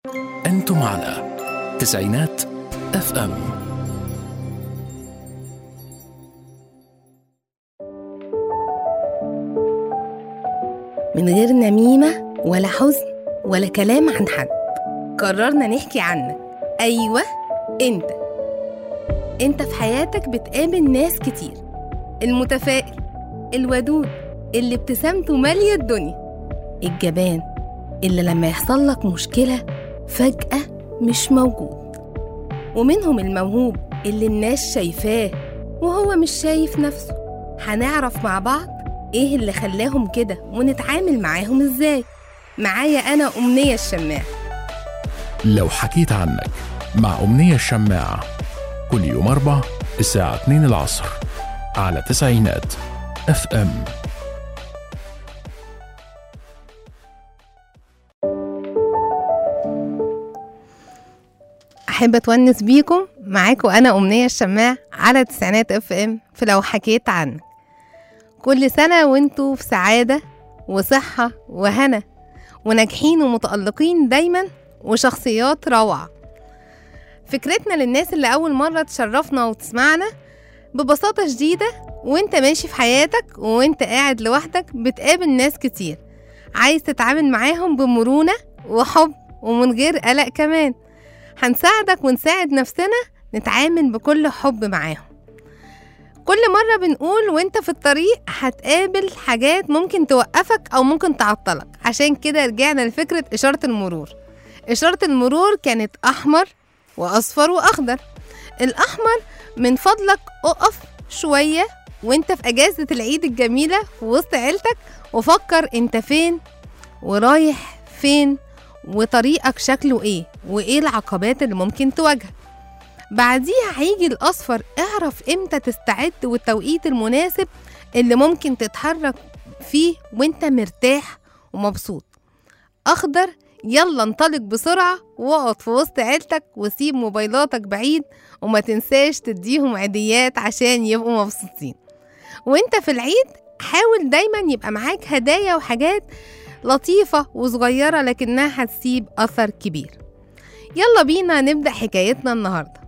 أنتم على تسعينات اف ام من غير نميمة ولا حزن ولا كلام عن حد قررنا نحكي عنك أيوة أنت أنت في حياتك بتقابل ناس كتير المتفائل الودود اللي ابتسامته مالية الدنيا الجبان اللي لما يحصل لك مشكلة فجأة مش موجود ومنهم الموهوب اللي الناس شايفاه وهو مش شايف نفسه هنعرف مع بعض ايه اللي خلاهم كده ونتعامل معاهم ازاي معايا انا امنيه الشماع لو حكيت عنك مع أمنية الشماعة كل يوم أربع الساعة 2 العصر على تسعينات اف ام احب اتونس بيكم معاكم انا امنيه الشماع على تسعينات اف ام في لو حكيت عنك كل سنه وانتوا في سعاده وصحه وهنا وناجحين ومتالقين دايما وشخصيات روعه فكرتنا للناس اللي اول مره تشرفنا وتسمعنا ببساطه شديده وانت ماشي في حياتك وانت قاعد لوحدك بتقابل ناس كتير عايز تتعامل معاهم بمرونه وحب ومن غير قلق كمان هنساعدك ونساعد نفسنا نتعامل بكل حب معاهم كل مرة بنقول وانت في الطريق هتقابل حاجات ممكن توقفك أو ممكن تعطلك عشان كده رجعنا لفكرة إشارة المرور إشارة المرور كانت أحمر وأصفر وأخضر الأحمر من فضلك أقف شوية وانت في أجازة العيد الجميلة في وسط عيلتك وفكر انت فين ورايح فين وطريقك شكله ايه وايه العقبات اللي ممكن تواجهك بعديها هيجي الاصفر اعرف امتى تستعد والتوقيت المناسب اللي ممكن تتحرك فيه وانت مرتاح ومبسوط اخضر يلا انطلق بسرعة واقعد في وسط عيلتك وسيب موبايلاتك بعيد وما تنساش تديهم عيديات عشان يبقوا مبسوطين وانت في العيد حاول دايما يبقى معاك هدايا وحاجات لطيفة وصغيرة لكنها هتسيب أثر كبير يلا بينا نبدأ حكايتنا النهاردة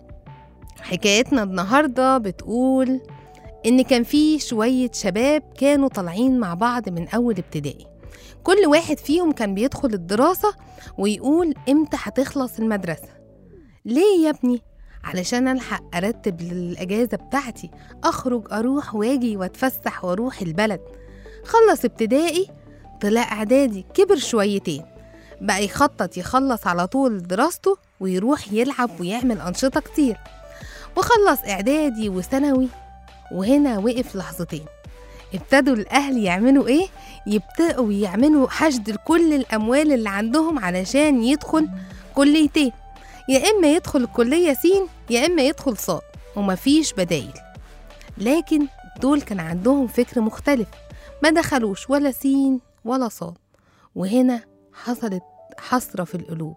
حكايتنا النهاردة بتقول إن كان في شوية شباب كانوا طالعين مع بعض من أول ابتدائي كل واحد فيهم كان بيدخل الدراسة ويقول إمتى هتخلص المدرسة ليه يا ابني؟ علشان ألحق أرتب للأجازة بتاعتي أخرج أروح واجي وأتفسح وأروح البلد خلص ابتدائي طلع إعدادي كبر شويتين بقى يخطط يخلص على طول دراسته ويروح يلعب ويعمل أنشطة كتير وخلص إعدادي وثانوي وهنا وقف لحظتين ابتدوا الأهل يعملوا إيه؟ يبدأوا يعملوا حشد لكل الأموال اللي عندهم علشان يدخل كليتين يا إما يدخل الكلية سين يا إما يدخل صاد ومفيش بدايل لكن دول كان عندهم فكر مختلف ما دخلوش ولا سين ولا صاد وهنا حصلت حسرة في القلوب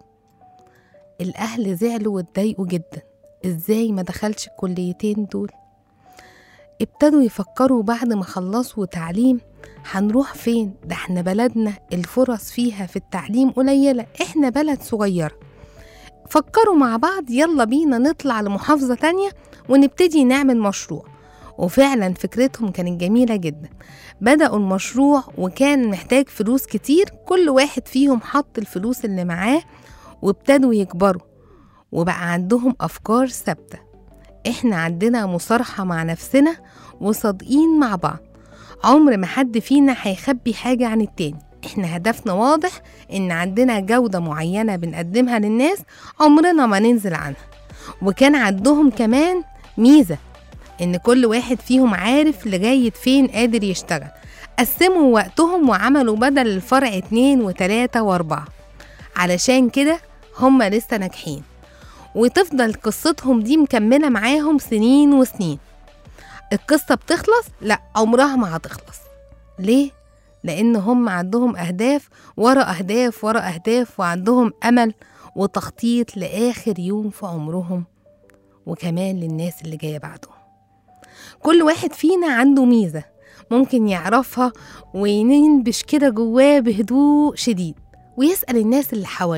الأهل زعلوا واتضايقوا جدا إزاي ما دخلش الكليتين دول ابتدوا يفكروا بعد ما خلصوا تعليم هنروح فين ده احنا بلدنا الفرص فيها في التعليم قليلة احنا بلد صغيرة فكروا مع بعض يلا بينا نطلع لمحافظة تانية ونبتدي نعمل مشروع وفعلا فكرتهم كانت جميلة جدا بدأوا المشروع وكان محتاج فلوس كتير كل واحد فيهم حط الفلوس اللي معاه وابتدوا يكبروا وبقى عندهم أفكار ثابتة احنا عندنا مصارحة مع نفسنا وصادقين مع بعض عمر ما حد فينا هيخبي حاجة عن التاني احنا هدفنا واضح ان عندنا جودة معينة بنقدمها للناس عمرنا ما ننزل عنها وكان عندهم كمان ميزة ان كل واحد فيهم عارف لغاية فين قادر يشتغل قسموا وقتهم وعملوا بدل الفرع اتنين وتلاتة واربعة علشان كده هما لسه ناجحين وتفضل قصتهم دي مكملة معاهم سنين وسنين القصة بتخلص؟ لا عمرها ما هتخلص ليه؟ لأن هم عندهم أهداف ورا أهداف ورا أهداف وعندهم أمل وتخطيط لآخر يوم في عمرهم وكمان للناس اللي جاية بعدهم كل واحد فينا عنده ميزة ممكن يعرفها وينبش كده جواه بهدوء شديد ويسأل الناس اللي حواليه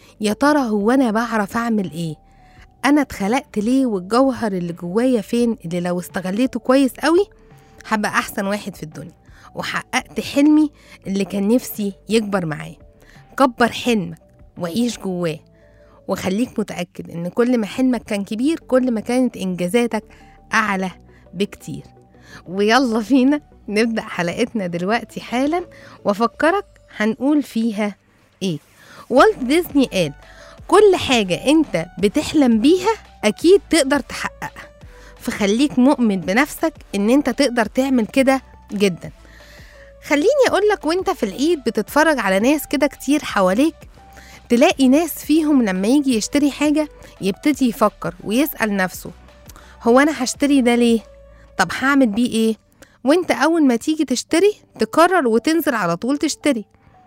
يا ترى هو أنا بعرف أعمل إيه أنا اتخلقت ليه والجوهر اللي جوايا فين اللي لو استغليته كويس قوي هبقى أحسن واحد في الدنيا وحققت حلمي اللي كان نفسي يكبر معايا كبر حلمك وعيش جواه وخليك متأكد إن كل ما حلمك كان كبير كل ما كانت إنجازاتك أعلى بكتير ويلا فينا نبدأ حلقتنا دلوقتي حالا وأفكرك هنقول فيها إيه والت ديزني قال كل حاجة أنت بتحلم بيها أكيد تقدر تحققها فخليك مؤمن بنفسك إن أنت تقدر تعمل كده جدا خليني أقولك وأنت في العيد بتتفرج على ناس كده كتير حواليك تلاقي ناس فيهم لما يجي يشتري حاجة يبتدي يفكر ويسأل نفسه هو أنا هشتري ده ليه؟ طب هعمل بيه إيه؟ وانت أول ما تيجي تشتري تقرر وتنزل على طول تشتري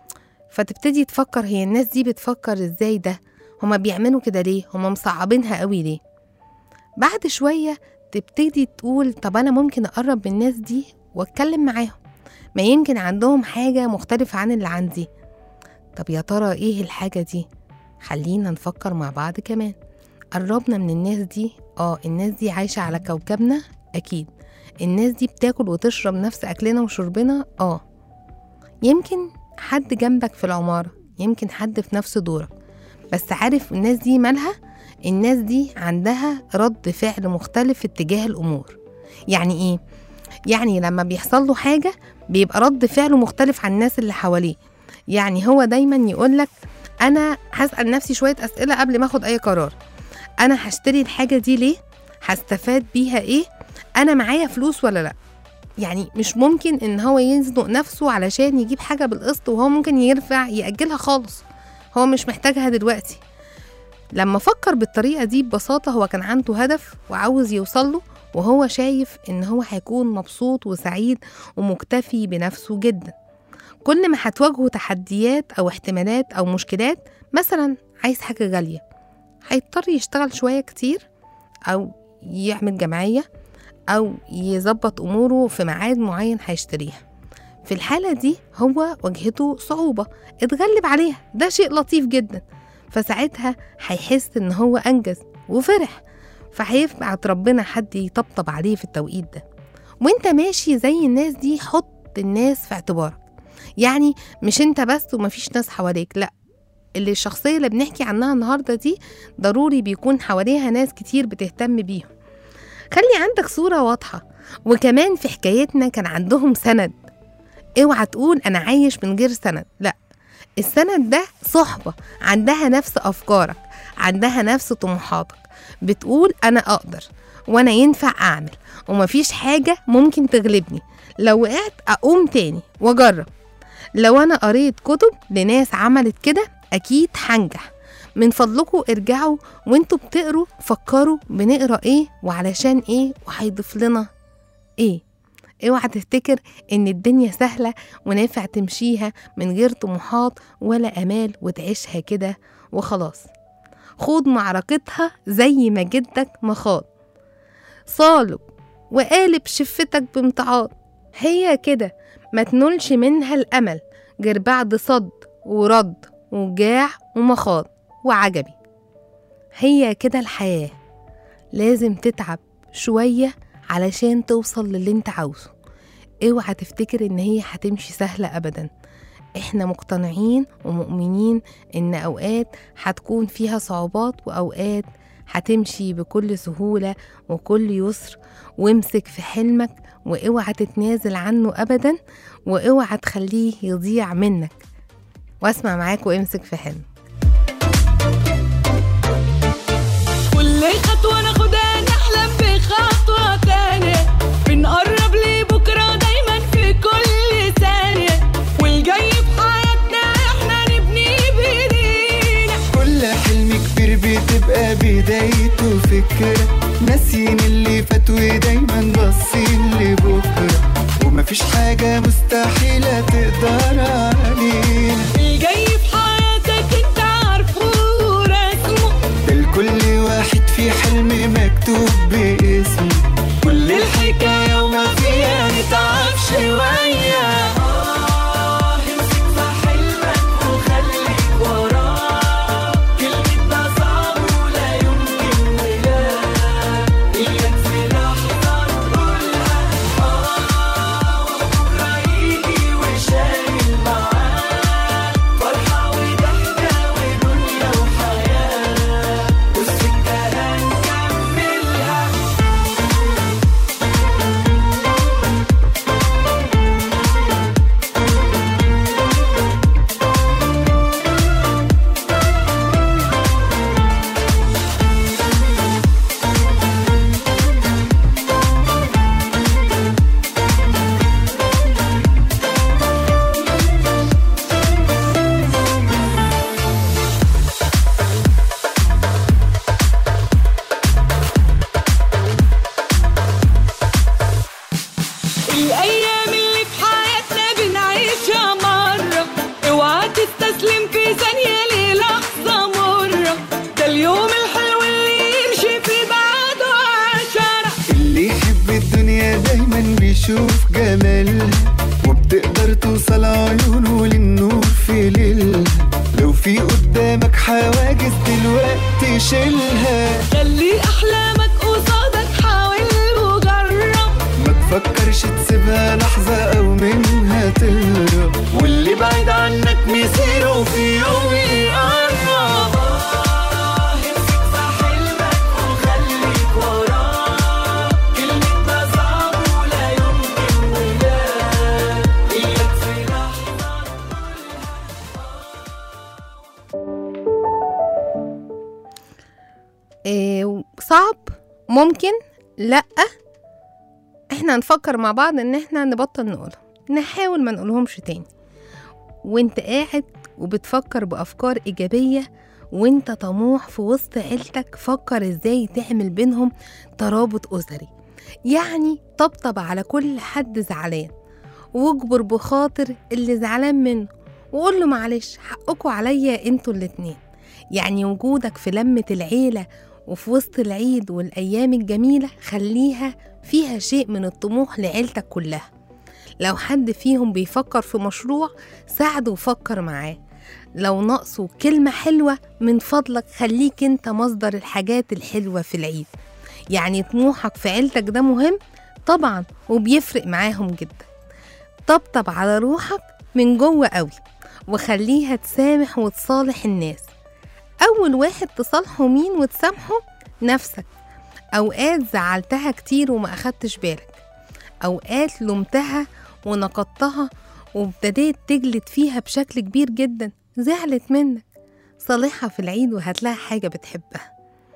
فتبتدي تفكر هي الناس دي بتفكر ازاي ده هما بيعملوا كده ليه هما مصعبينها قوي ليه بعد شوية تبتدي تقول طب أنا ممكن أقرب من الناس دي وأتكلم معاهم ما يمكن عندهم حاجة مختلفة عن اللي عندي طب يا ترى إيه الحاجة دي خلينا نفكر مع بعض كمان قربنا من الناس دي اه الناس دي عايشة على كوكبنا أكيد الناس دي بتاكل وتشرب نفس أكلنا وشربنا اه يمكن حد جنبك في العمارة يمكن حد في نفس دورك بس عارف الناس دي مالها الناس دي عندها رد فعل مختلف اتجاه الأمور يعني إيه؟ يعني لما بيحصل له حاجة بيبقى رد فعله مختلف عن الناس اللي حواليه يعني هو دايما يقولك أنا هسأل نفسي شوية أسئلة قبل ما أخد أي قرار أنا هشتري الحاجة دي ليه؟ هستفاد بيها إيه؟ أنا معايا فلوس ولا لأ؟ يعني مش ممكن ان هو يزنق نفسه علشان يجيب حاجه بالقسط وهو ممكن يرفع ياجلها خالص هو مش محتاجها دلوقتي لما فكر بالطريقه دي ببساطه هو كان عنده هدف وعاوز يوصله وهو شايف ان هو هيكون مبسوط وسعيد ومكتفي بنفسه جدا كل ما هتواجهه تحديات او احتمالات او مشكلات مثلا عايز حاجه غاليه هيضطر يشتغل شويه كتير او يعمل جمعيه أو يظبط أموره في ميعاد معين هيشتريها في الحالة دي هو واجهته صعوبة اتغلب عليها ده شيء لطيف جدا فساعتها هيحس إن هو أنجز وفرح فهيبعت ربنا حد يطبطب عليه في التوقيت ده وانت ماشي زي الناس دي حط الناس في اعتبارك يعني مش انت بس ومفيش ناس حواليك لا اللي الشخصية اللي بنحكي عنها النهاردة دي ضروري بيكون حواليها ناس كتير بتهتم بيهم خلي عندك صورة واضحة وكمان في حكايتنا كان عندهم سند اوعى تقول انا عايش من غير سند لا السند ده صحبة عندها نفس افكارك عندها نفس طموحاتك بتقول انا اقدر وانا ينفع اعمل ومفيش حاجة ممكن تغلبني لو وقعت اقوم تاني واجرب لو انا قريت كتب لناس عملت كده اكيد هنجح من فضلكم ارجعوا وانتوا بتقروا فكروا بنقرا ايه وعلشان ايه وهيضيف لنا ايه اوعى تفتكر ان الدنيا سهلة ونافع تمشيها من غير طموحات ولا امال وتعيشها كده وخلاص خوض معركتها زي ما جدك ما خاض صالب وقالب شفتك بامتعاض هي كده ما تنولش منها الامل غير بعد صد ورد وجاع ومخاض وعجبي هي كده الحياة لازم تتعب شوية علشان توصل للي انت عاوزه اوعى تفتكر ان هي هتمشي سهلة ابدا احنا مقتنعين ومؤمنين ان اوقات هتكون فيها صعوبات واوقات هتمشي بكل سهولة وكل يسر وامسك في حلمك واوعى تتنازل عنه ابدا واوعى تخليه يضيع منك واسمع معاك وامسك في حلمك كل خطوة ناخدها نحلم بخطوة تانية بنقرب لبكرة دايما في كل ثانية والجاي في حياتنا احنا نبني بايدينا كل حلم كبير بتبقى بدايته فكرة ناسيين اللي فات ودايما باصين لبكرة ومفيش حاجة مستحيلة تقدر علينا الجاي في حياتك انت عارفه ورسمه ده لكل واحد في حلم مكتوب باسمه كل الحكاية وما فيها نتعب شوية آه، امسك في حلمك وخليك وراه يشيلها خلي احلامك قصادك حاول وجرب ما تفكرش تسيبها لحظة أو منها تهرب واللي بعيد عنك مصيره في يوم يقرب امسك في حلمك وخليك وراه كلمة ما صعب ولا يمكن ولا إياك في لحظة إيه صعب ممكن لا احنا نفكر مع بعض ان احنا نبطل نقولهم نحاول ما نقولهمش تاني وانت قاعد وبتفكر بافكار ايجابيه وانت طموح في وسط عيلتك فكر ازاي تعمل بينهم ترابط اسري يعني طبطب على كل حد زعلان واجبر بخاطر اللي زعلان منه وقول له معلش حقكوا عليا انتوا الاتنين يعني وجودك في لمة العيلة وفي وسط العيد والأيام الجميلة خليها فيها شيء من الطموح لعيلتك كلها لو حد فيهم بيفكر في مشروع ساعده وفكر معاه لو ناقصه كلمة حلوة من فضلك خليك انت مصدر الحاجات الحلوة في العيد يعني طموحك في عيلتك ده مهم طبعا وبيفرق معاهم جدا طبطب على روحك من جوه قوي وخليها تسامح وتصالح الناس أول واحد تصالحه مين وتسامحه نفسك أوقات زعلتها كتير وما أخدتش بالك أوقات لومتها ونقدتها وابتديت تجلد فيها بشكل كبير جدا زعلت منك صالحها في العيد وهتلاقي حاجة بتحبها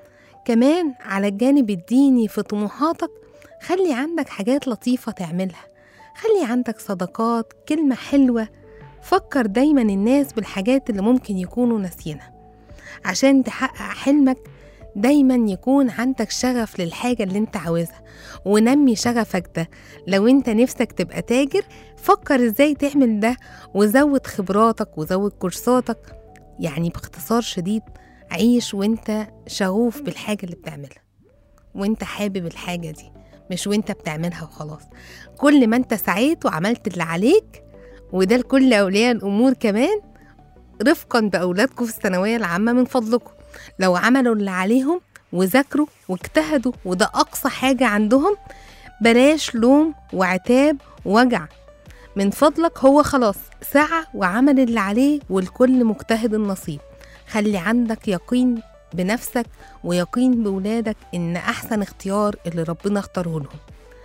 كمان على الجانب الديني في طموحاتك خلي عندك حاجات لطيفة تعملها خلي عندك صدقات كلمة حلوة فكر دايما الناس بالحاجات اللي ممكن يكونوا ناسينها عشان تحقق حلمك دايما يكون عندك شغف للحاجة اللي انت عاوزها ونمي شغفك ده لو انت نفسك تبقى تاجر فكر ازاي تعمل ده وزود خبراتك وزود كورساتك يعني باختصار شديد عيش وانت شغوف بالحاجة اللي بتعملها وانت حابب الحاجة دي مش وانت بتعملها وخلاص كل ما انت سعيت وعملت اللي عليك وده لكل أولياء الأمور كمان رفقا بأولادكم في الثانوية العامة من فضلكم لو عملوا اللي عليهم وذاكروا واجتهدوا وده أقصى حاجة عندهم بلاش لوم وعتاب ووجع من فضلك هو خلاص سعى وعمل اللي عليه والكل مجتهد النصيب خلي عندك يقين بنفسك ويقين بولادك إن أحسن اختيار اللي ربنا اختاره لهم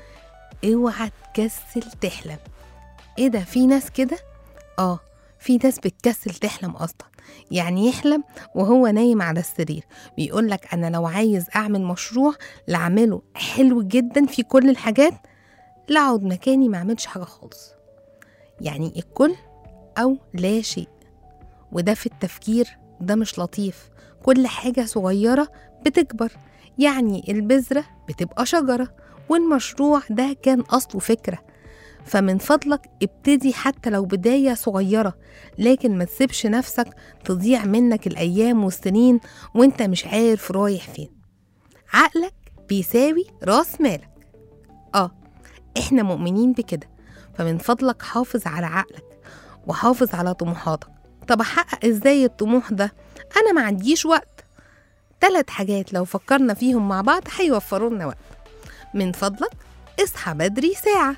اوعى تكسل تحلم ايه ده في ناس كده اه في ناس بتكسل تحلم اصلا يعني يحلم وهو نايم على السرير بيقولك انا لو عايز اعمل مشروع لاعمله حلو جدا في كل الحاجات لا اقعد مكاني ما اعملش حاجه خالص يعني الكل او لا شيء وده في التفكير ده مش لطيف كل حاجه صغيره بتكبر يعني البذره بتبقى شجره والمشروع ده كان اصله فكره فمن فضلك ابتدي حتى لو بداية صغيرة لكن ما تسيبش نفسك تضيع منك الأيام والسنين وانت مش عارف رايح فين عقلك بيساوي راس مالك اه احنا مؤمنين بكده فمن فضلك حافظ على عقلك وحافظ على طموحاتك طب احقق ازاي الطموح ده انا ما عنديش وقت تلات حاجات لو فكرنا فيهم مع بعض هيوفروا لنا وقت من فضلك اصحى بدري ساعة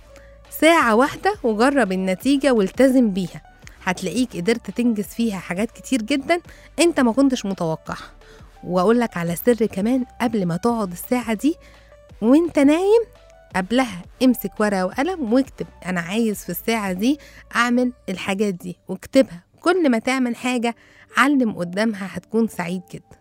ساعة واحدة وجرب النتيجة والتزم بيها هتلاقيك قدرت تنجز فيها حاجات كتير جدا انت ما كنتش متوقعها واقول لك على سر كمان قبل ما تقعد الساعة دي وانت نايم قبلها امسك ورقة وقلم واكتب انا عايز في الساعة دي اعمل الحاجات دي واكتبها كل ما تعمل حاجة علم قدامها هتكون سعيد جدا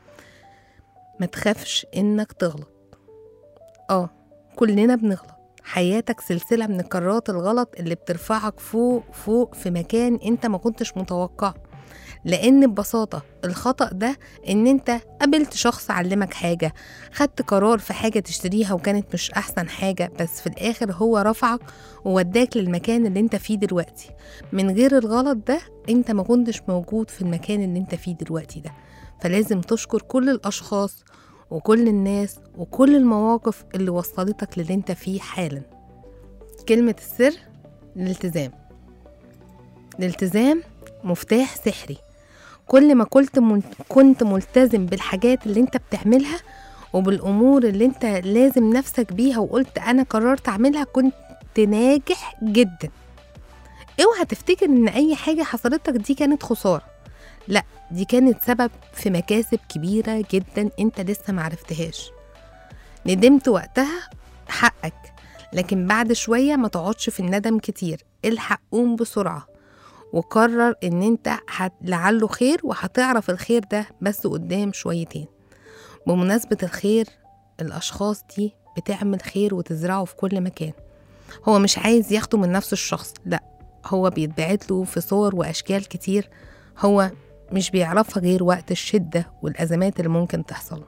ما تخافش انك تغلط اه كلنا بنغلط حياتك سلسلة من قرارات الغلط اللي بترفعك فوق فوق في مكان انت ما كنتش متوقعه لان ببساطة الخطأ ده ان انت قابلت شخص علمك حاجة خدت قرار في حاجة تشتريها وكانت مش احسن حاجة بس في الاخر هو رفعك ووداك للمكان اللي انت فيه دلوقتي من غير الغلط ده انت ما كنتش موجود في المكان اللي انت فيه دلوقتي ده فلازم تشكر كل الاشخاص وكل الناس وكل المواقف اللي وصلتك للي انت فيه حالا كلمة السر الالتزام الالتزام مفتاح سحري كل ما كنت مل... كنت ملتزم بالحاجات اللي انت بتعملها وبالامور اللي انت لازم نفسك بيها وقلت انا قررت اعملها كنت ناجح جدا اوعى تفتكر ان اي حاجه حصلت لك دي كانت خساره لا دي كانت سبب في مكاسب كبيره جدا انت لسه معرفتهاش ندمت وقتها حقك لكن بعد شويه ما تقعدش في الندم كتير الحق قوم بسرعه وقرر ان انت هت... لعله خير وهتعرف الخير ده بس قدام شويتين بمناسبة الخير الأشخاص دي بتعمل خير وتزرعه في كل مكان هو مش عايز ياخده من نفس الشخص لا هو بيتبعت له في صور وأشكال كتير هو مش بيعرفها غير وقت الشدة والأزمات اللي ممكن تحصل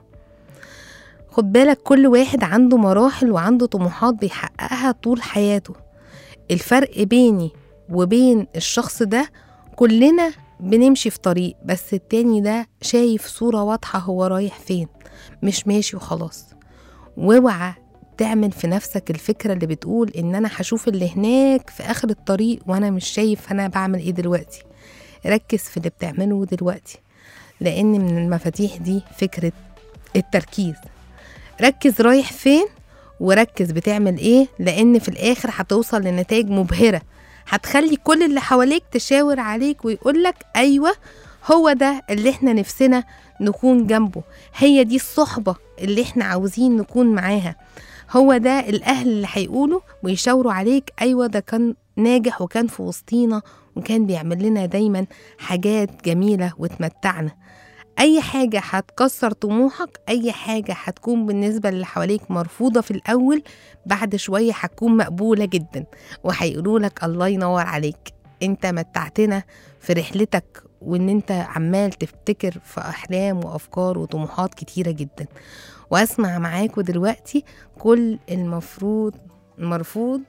خد بالك كل واحد عنده مراحل وعنده طموحات بيحققها طول حياته الفرق بيني وبين الشخص ده كلنا بنمشي في طريق بس التاني ده شايف صورة واضحة هو رايح فين مش ماشي وخلاص واوعى تعمل في نفسك الفكرة اللي بتقول ان انا هشوف اللي هناك في اخر الطريق وانا مش شايف انا بعمل ايه دلوقتي ركز في اللي بتعمله دلوقتي لان من المفاتيح دي فكرة التركيز ركز رايح فين وركز بتعمل ايه لان في الاخر هتوصل لنتائج مبهرة هتخلي كل اللي حواليك تشاور عليك ويقولك ايوه هو ده اللي احنا نفسنا نكون جنبه هي دي الصحبة اللي احنا عاوزين نكون معاها هو ده الأهل اللي هيقولوا ويشاوروا عليك أيوة ده كان ناجح وكان في وسطينا وكان بيعمل لنا دايما حاجات جميلة وتمتعنا أي حاجة هتكسر طموحك أي حاجة هتكون بالنسبة للي حواليك مرفوضة في الأول بعد شوية هتكون مقبولة جدا وهيقولوا لك الله ينور عليك انت متعتنا في رحلتك وان انت عمال تفتكر في احلام وافكار وطموحات كتيره جدا واسمع معاكوا دلوقتي كل المفروض مرفوض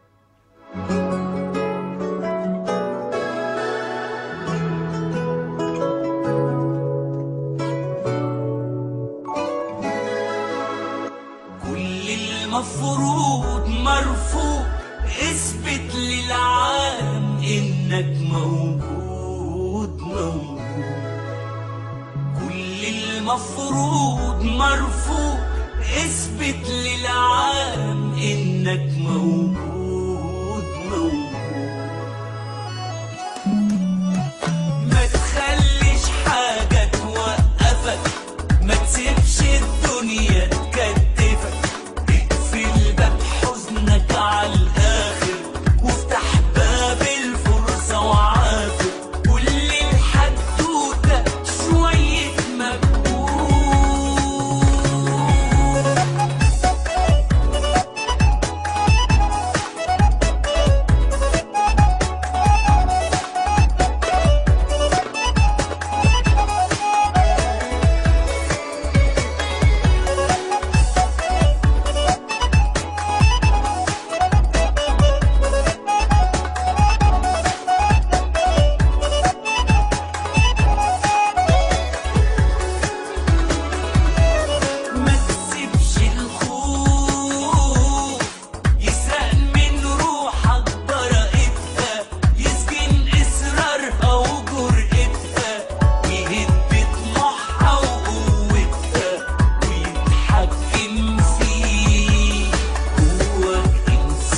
كل المفروض مرفوض اثبت للعالم انك موجود موجود كل المفروض مرفوض اثبت للعالم انك موجود موجود ما تخليش حاجة توقفك ما تسيبش الدنيا تكتفك اقفل باب حزنك على الآخر وافتح باب الفرصة وعافر كل الحدوتة شوية مجهود ما تسيبش الخوف يسرق من روحك براءتها يسجن إصرارها وجرأتها يهد طموحها وقوتها ويتحكم فيك جواك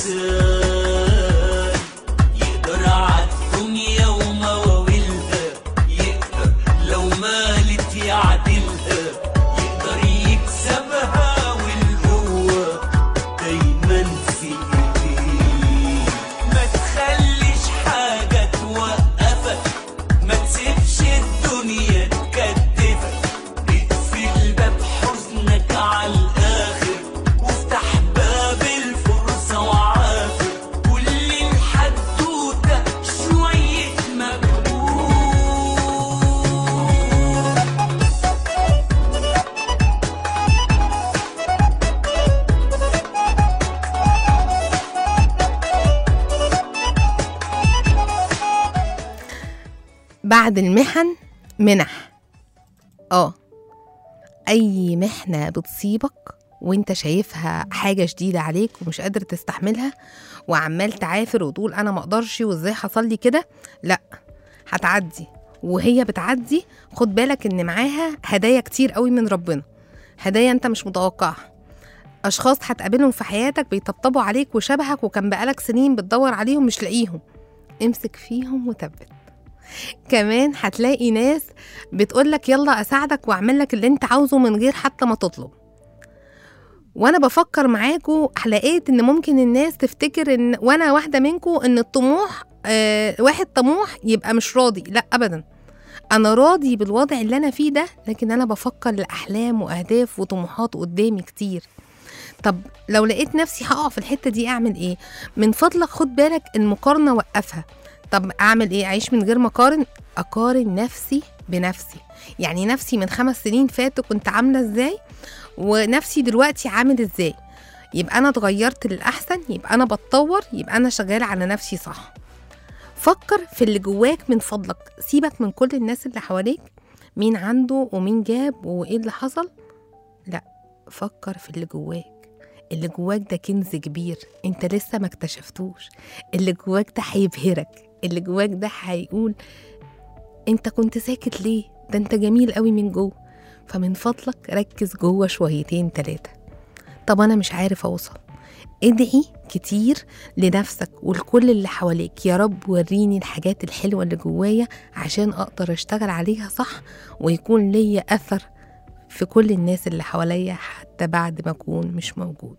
إنسان يقدر عالدنيا ومواويلها يقدر لو مالت يعدلها يقدر يكسبها والقوة دايما في ايديه ما تخليش حاجة توقفك ما تسيبش الدنيا تكتفك اقفل باب حزنك على الآخر وافتح باب الفرصة وعافر كل الحدوتة شوية مجهود بعد المحن منح اه اي محنة بتصيبك وانت شايفها حاجة شديدة عليك ومش قادر تستحملها وعمال تعافر وتقول انا مقدرش وازاي حصل لي كده لا هتعدي وهي بتعدي خد بالك ان معاها هدايا كتير قوي من ربنا هدايا انت مش متوقعها اشخاص هتقابلهم في حياتك بيطبطبوا عليك وشبهك وكان بقالك سنين بتدور عليهم مش لاقيهم امسك فيهم وثبت كمان هتلاقي ناس بتقولك يلا اساعدك واعمل لك اللي انت عاوزه من غير حتى ما تطلب وانا بفكر معاكم لقيت ان ممكن الناس تفتكر ان وانا واحده منكم ان الطموح آه واحد طموح يبقى مش راضي لا ابدا انا راضي بالوضع اللي انا فيه ده لكن انا بفكر لاحلام واهداف وطموحات قدامي كتير طب لو لقيت نفسي هقع في الحته دي اعمل ايه من فضلك خد بالك المقارنه وقفها طب اعمل ايه اعيش من غير ما اقارن اقارن نفسي بنفسي يعني نفسي من خمس سنين فاتوا كنت عامله ازاي ونفسي دلوقتي عامل ازاي يبقى انا اتغيرت للاحسن يبقى انا بتطور يبقى انا شغاله على نفسي صح فكر في اللي جواك من فضلك سيبك من كل الناس اللي حواليك مين عنده ومين جاب وايه اللي حصل لا فكر في اللي جواك اللي جواك ده كنز كبير انت لسه ما اكتشفتوش اللي جواك ده هيبهرك اللي جواك ده هيقول انت كنت ساكت ليه ده انت جميل قوي من جوه فمن فضلك ركز جوه شويتين تلاتة طب انا مش عارف اوصل ادعي كتير لنفسك ولكل اللي حواليك يا رب وريني الحاجات الحلوة اللي جوايا عشان اقدر اشتغل عليها صح ويكون ليا اثر في كل الناس اللي حواليا حتى بعد ما اكون مش موجود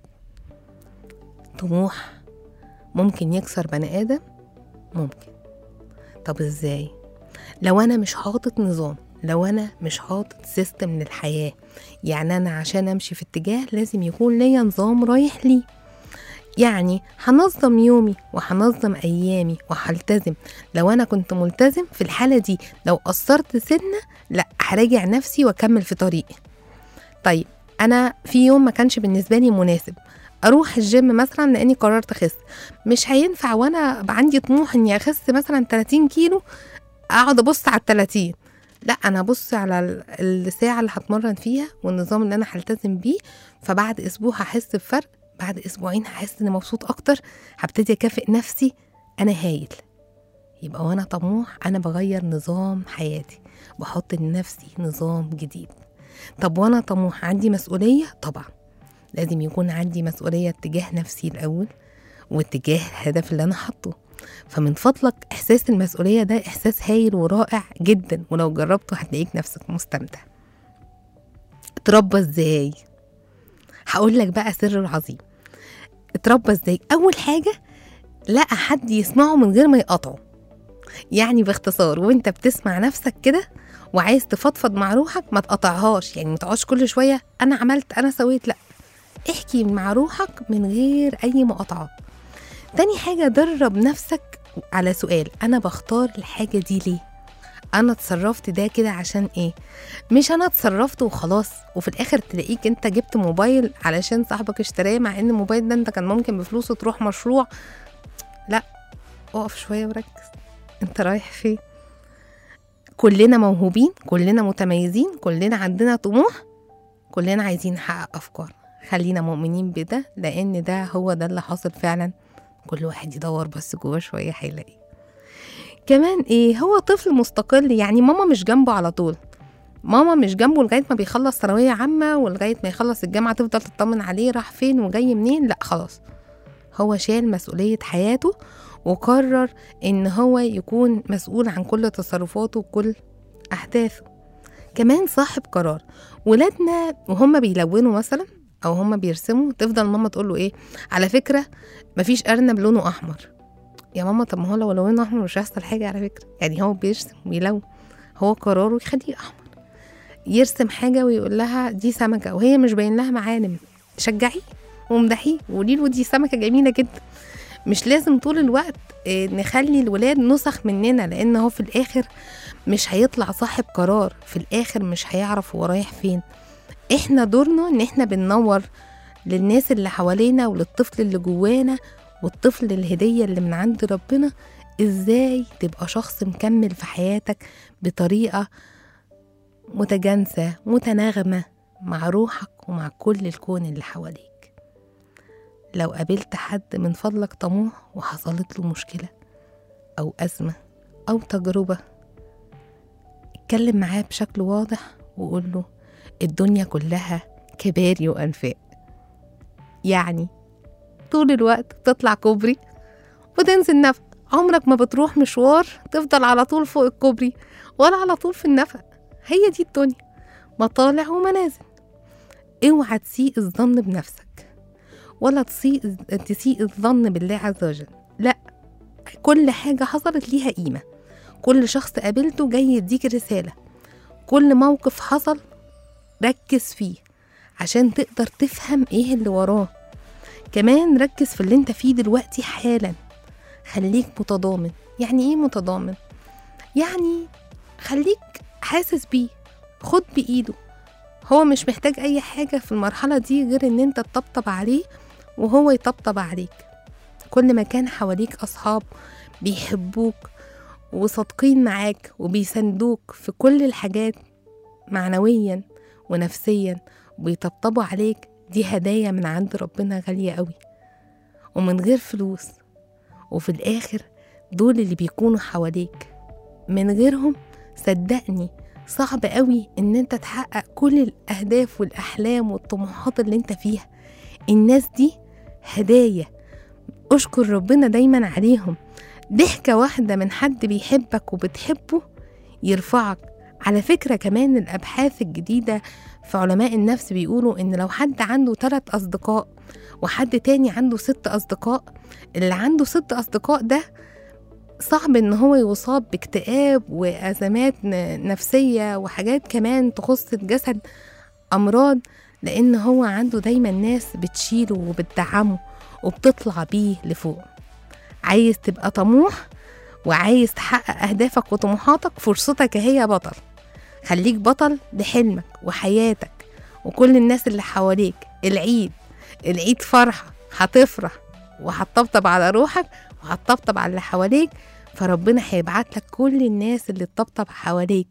طموح ممكن يكسر بني ادم ممكن طب ازاي لو انا مش حاطط نظام لو انا مش حاطط سيستم للحياه يعني انا عشان امشي في اتجاه لازم يكون ليا نظام رايح ليه يعني هنظم يومي وهنظم ايامي وهلتزم لو انا كنت ملتزم في الحاله دي لو قصرت سنه لا هراجع نفسي واكمل في طريقي طيب انا في يوم ما كانش بالنسبه لي مناسب اروح الجيم مثلا لاني قررت اخس مش هينفع وانا بقى عندي طموح اني اخس مثلا 30 كيلو اقعد ابص على ال 30 لا انا ابص على ال- الساعه اللي هتمرن فيها والنظام اللي انا هلتزم بيه فبعد اسبوع هحس بفرق بعد اسبوعين هحس اني مبسوط اكتر هبتدي اكافئ نفسي انا هايل يبقى وانا طموح انا بغير نظام حياتي بحط لنفسي نظام جديد طب وانا طموح عندي مسؤوليه طبعا لازم يكون عندي مسؤوليه تجاه نفسي الاول واتجاه الهدف اللي انا حاطه فمن فضلك احساس المسؤوليه ده احساس هايل ورائع جدا ولو جربته هتلاقيك نفسك مستمتع اتربى ازاي هقول لك بقى سر العظيم اتربى ازاي اول حاجه لقى حد يسمعه من غير ما يقاطعه يعني باختصار وانت بتسمع نفسك كده وعايز تفضفض مع روحك ما تقطعهاش يعني ما تقعدش كل شويه انا عملت انا سويت لا احكي مع روحك من غير اي مقاطعات تاني حاجه درب نفسك على سؤال انا بختار الحاجه دي ليه انا اتصرفت ده كده عشان ايه مش انا اتصرفت وخلاص وفي الاخر تلاقيك انت جبت موبايل علشان صاحبك اشتراه مع ان الموبايل ده انت كان ممكن بفلوسه تروح مشروع لا اقف شويه وركز انت رايح فين كلنا موهوبين كلنا متميزين كلنا عندنا طموح كلنا عايزين نحقق افكار خلينا مؤمنين بده لان ده هو ده اللي حاصل فعلا كل واحد يدور بس جوه شويه هيلاقي كمان ايه هو طفل مستقل يعني ماما مش جنبه على طول ماما مش جنبه لغايه ما بيخلص ثانويه عامه ولغايه ما يخلص الجامعه تفضل تطمن عليه راح فين وجاي منين لا خلاص هو شال مسؤوليه حياته وقرر ان هو يكون مسؤول عن كل تصرفاته وكل احداثه كمان صاحب قرار ولادنا وهم بيلونوا مثلا او هم بيرسموا تفضل ماما تقول له ايه على فكره مفيش ارنب لونه احمر يا ماما طب ما هو لو لونه احمر مش هيحصل حاجه على فكره يعني هو بيرسم ويلون هو قراره يخليه احمر يرسم حاجه ويقول لها دي سمكه وهي مش باين لها معالم شجعيه وامدحيه وقولي له دي سمكه جميله جدا مش لازم طول الوقت آه، نخلي الولاد نسخ مننا لان هو في الاخر مش هيطلع صاحب قرار في الاخر مش هيعرف هو رايح فين احنا دورنا ان احنا بننور للناس اللي حوالينا وللطفل اللي جوانا والطفل الهدية اللي من عند ربنا ازاي تبقى شخص مكمل في حياتك بطريقة متجانسة متناغمة مع روحك ومع كل الكون اللي حواليك لو قابلت حد من فضلك طموح وحصلت له مشكلة أو أزمة أو تجربة اتكلم معاه بشكل واضح وقول له الدنيا كلها كباري وأنفاق يعني طول الوقت تطلع كوبري وتنزل نفق عمرك ما بتروح مشوار تفضل على طول فوق الكوبري ولا على طول في النفق هي دي الدنيا مطالع ومنازل اوعى تسيء الظن بنفسك ولا تسيء تسيء الظن بالله عز وجل لا كل حاجة حصلت ليها قيمة كل شخص قابلته جاي يديك رسالة كل موقف حصل ركز فيه عشان تقدر تفهم ايه اللي وراه كمان ركز في اللي انت فيه دلوقتي حالا خليك متضامن يعني ايه متضامن يعني خليك حاسس بيه خد بإيده هو مش محتاج أي حاجة في المرحلة دي غير إن أنت تطبطب عليه وهو يطبطب عليك كل ما كان حواليك أصحاب بيحبوك وصادقين معاك وبيساندوك في كل الحاجات معنويا ونفسيا وبيطبطبوا عليك دي هدايا من عند ربنا غالية قوي ومن غير فلوس وفي الآخر دول اللي بيكونوا حواليك من غيرهم صدقني صعب قوي ان انت تحقق كل الاهداف والاحلام والطموحات اللي انت فيها الناس دي هدايا اشكر ربنا دايما عليهم ضحكة واحدة من حد بيحبك وبتحبه يرفعك على فكرة كمان الأبحاث الجديدة في علماء النفس بيقولوا إن لو حد عنده ثلاث أصدقاء وحد تاني عنده ست أصدقاء اللي عنده ست أصدقاء ده صعب إن هو يصاب باكتئاب وأزمات ن- نفسية وحاجات كمان تخص الجسد أمراض لأن هو عنده دايما ناس بتشيله وبتدعمه وبتطلع بيه لفوق عايز تبقى طموح وعايز تحقق أهدافك وطموحاتك فرصتك هي بطل خليك بطل لحلمك وحياتك وكل الناس اللي حواليك العيد العيد فرحة هتفرح وهتطبطب على روحك وهتطبطب على اللي حواليك فربنا هيبعت لك كل الناس اللي تطبطب حواليك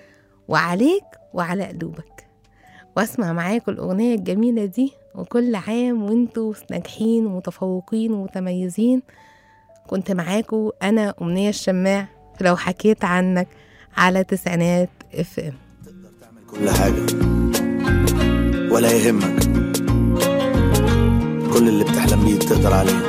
وعليك وعلى قلوبك واسمع معاكم الأغنية الجميلة دي وكل عام وانتوا ناجحين ومتفوقين ومتميزين كنت معاكم أنا أمنية الشماع في لو حكيت عنك على تسعينات اف ام كل حاجة ولا يهمك كل اللي بتحلم بيه تقدر عليه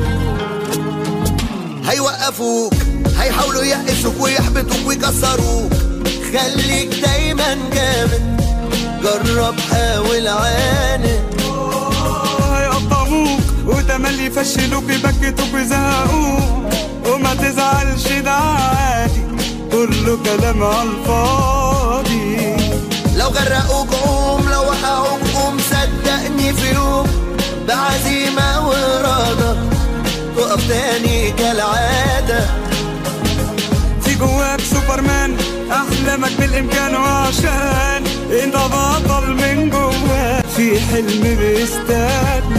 هيوقفوك هيحاولوا يقسوك ويحبطوك ويكسروك خليك دايما جامد جرب حاول عاند هيقطعوك وتملي يفشلوك يبكتوك ويزهقوك وما تزعلش ده عادي كله كلام على الفاضي لو غرقوك قوم لو وقعوك قوم صدقني في يوم بعزيمة وإرادة تقف تاني كالعادة في جواك سوبرمان احلامك بالامكان وعشان انت بطل من جواك في حلم بيستنى